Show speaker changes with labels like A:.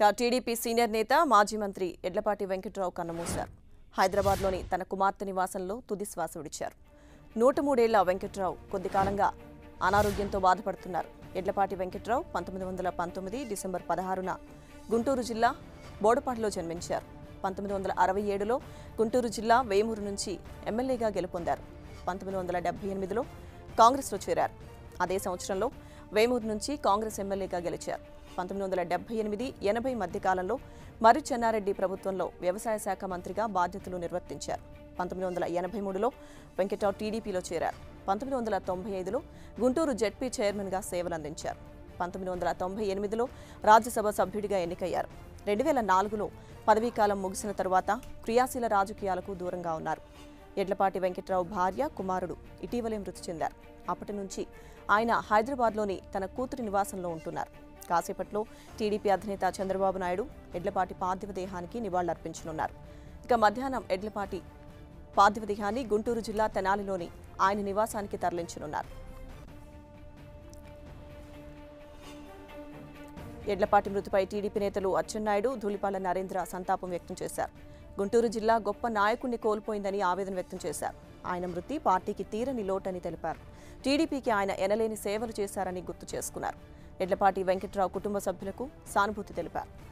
A: ఇక TDP senior నేత మాజీ మంత్రి ఎడ్లపాటి వెంకట్రావు కన్నమూశారు హైదరాబాద్లోని తన కుమార్తె నివాసంలో తుది శ్వాస విడిచారు నూట మూడేళ్ల వెంకట్రావు కొద్ది కాలంగా అనారోగ్యంతో బాధపడుతున్నారు ఎడ్లపాటి వెంకట్రావు పంతొమ్మిది వందల పంతొమ్మిది డిసెంబర్ పదహారున గుంటూరు జిల్లా బోడపాటిలో జన్మించారు పంతొమ్మిది వందల అరవై ఏడులో గుంటూరు జిల్లా వేమూరు నుంచి ఎమ్మెల్యేగా గెలుపొందారు పంతొమ్మిది వందల డెబ్బై ఎనిమిదిలో కాంగ్రెస్లో చేరారు అదే సంవత్సరంలో వేమూరు నుంచి కాంగ్రెస్ ఎమ్మెల్యేగా గెలిచారు పంతొమ్మిది వందల డెబ్బై ఎనిమిది ఎనభై మధ్య కాలంలో మర్రి చెన్నారెడ్డి ప్రభుత్వంలో వ్యవసాయ శాఖ మంత్రిగా బాధ్యతలు నిర్వర్తించారు పంతొమ్మిది వందల ఎనభై మూడులో వెంకట్రావు టీడీపీలో చేరారు పంతొమ్మిది వందల తొంభై ఐదులో గుంటూరు జెడ్పీ చైర్మన్గా సేవలందించారు పంతొమ్మిది వందల తొంభై ఎనిమిదిలో రాజ్యసభ సభ్యుడిగా ఎన్నికయ్యారు రెండు వేల నాలుగులో పదవీకాలం ముగిసిన తరువాత క్రియాశీల రాజకీయాలకు దూరంగా ఉన్నారు ఎడ్లపాటి వెంకట్రావు భార్య కుమారుడు ఇటీవలే మృతి చెందారు అప్పటి నుంచి ఆయన హైదరాబాద్లోని తన కూతురి నివాసంలో ఉంటున్నారు కాసేపట్లో టీడీపీ అధినేత చంద్రబాబు నాయుడు ఎడ్లపాటి పార్థివ దేహానికి నివాళులర్పించనున్నారు ఇక మధ్యాహ్నం ఎడ్లపాటి పార్థివ దేహాన్ని గుంటూరు జిల్లా తెనాలిలోని ఆయన నివాసానికి తరలించనున్నారు ఎడ్లపాటి మృతిపై టీడీపీ నేతలు అచ్చెన్నాయుడు ధూళిపాల నరేంద్ర సంతాపం వ్యక్తం చేశారు గుంటూరు జిల్లా గొప్ప నాయకుడిని కోల్పోయిందని ఆవేదన వ్యక్తం చేశారు ఆయన మృతి పార్టీకి తీరని లోటని తెలిపారు టీడీపీకి ఆయన ఎనలేని సేవలు చేశారని గుర్తు చేసుకున్నారు ఎడ్లపాటి వెంకట్రావు కుటుంబ సభ్యులకు సానుభూతి తెలిపారు